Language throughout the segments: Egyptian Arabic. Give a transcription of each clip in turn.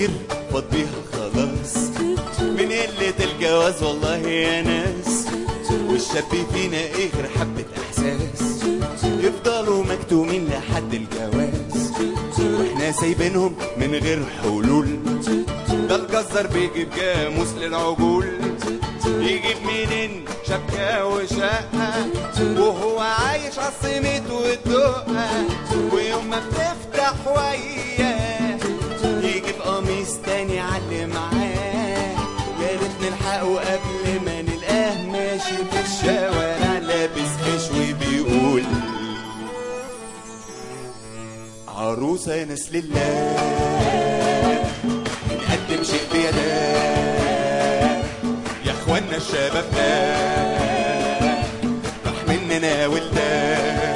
كتير فاض بيها خلاص من قلة الجواز والله يا ناس والشاب فينا ايه غير حبة احساس يفضلوا مكتومين لحد الجواز واحنا سايبينهم من غير حلول ده الجزار بيجيب جاموس للعجول يجيب منين شبكة وشقة وهو عايش عالصمت والدقة ويوم ما بتفتح وياه يجيب قميص تاني علي معاه يا ريت نلحقه قبل ما نلقاه ماشي في الشوارع لابس مشوي بيقول عروسة يا ناس لله نقدم شيء بيداه يا اخوانا الشباب ده راح مننا ولده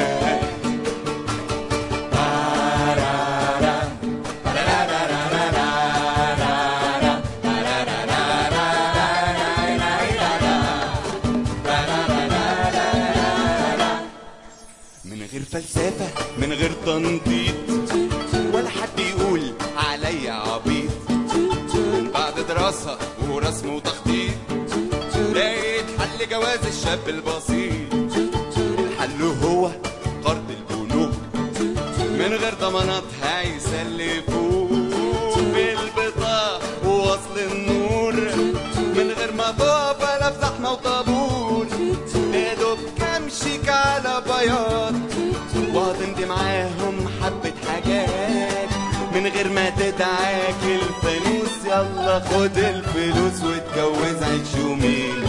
من غير فلسفة من غير تنطيط ولا حد يقول عليا عبيط من بعد دراسة ورسم وتخطيط لقيت حل جواز الشاب البسيط الحل هو قرض البنوك من غير ضمانات هيسلفوك بالبطاقة ووصل النور من غير مطاف ولا في زحمة وطابور يا دوب كام شيك على بياض وهتمضي معاهم حبة حاجات من غير ما تدعاك الفانوس يلا خد الفلوس واتجوز عيش يومين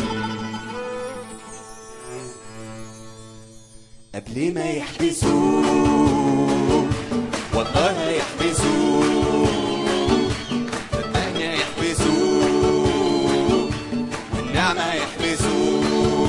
قبل ما يحبسوك والله يحبسوك صدقني يحبسوك والنعمة يحبسوك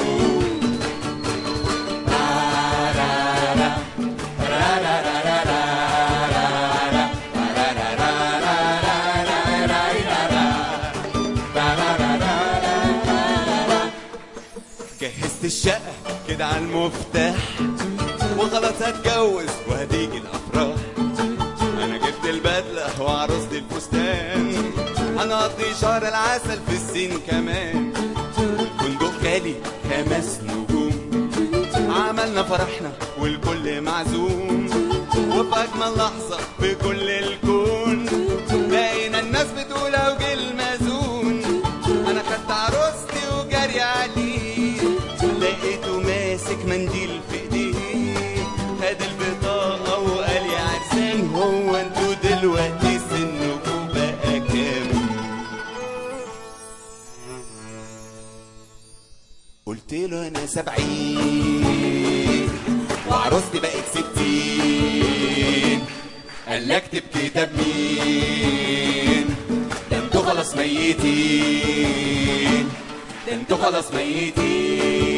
جهزت الشقة كده على المفتاح وخلاص هتجوز وهتيجي الأفراح أنا جبت البدلة وعروستي الفستان هنقضي شهر العسل في السين كمان والفندق غالي خمس نجوم عملنا فرحنا والكل معزوم وفي أجمل لحظة في كل الكون لقينا الناس بتقول أوجه المزون أنا خدت عروستي وجري عليه لقيته ماسك منديل في ايديه خد البطاقة وقال يا عرسان هو انتوا دلوقتي سنكوا بقى كام قلت له انا سبعين وعروستي بقت ستين قال لي اكتب كتاب مين ده انتوا خلاص ميتين ده انتوا خلاص ميتين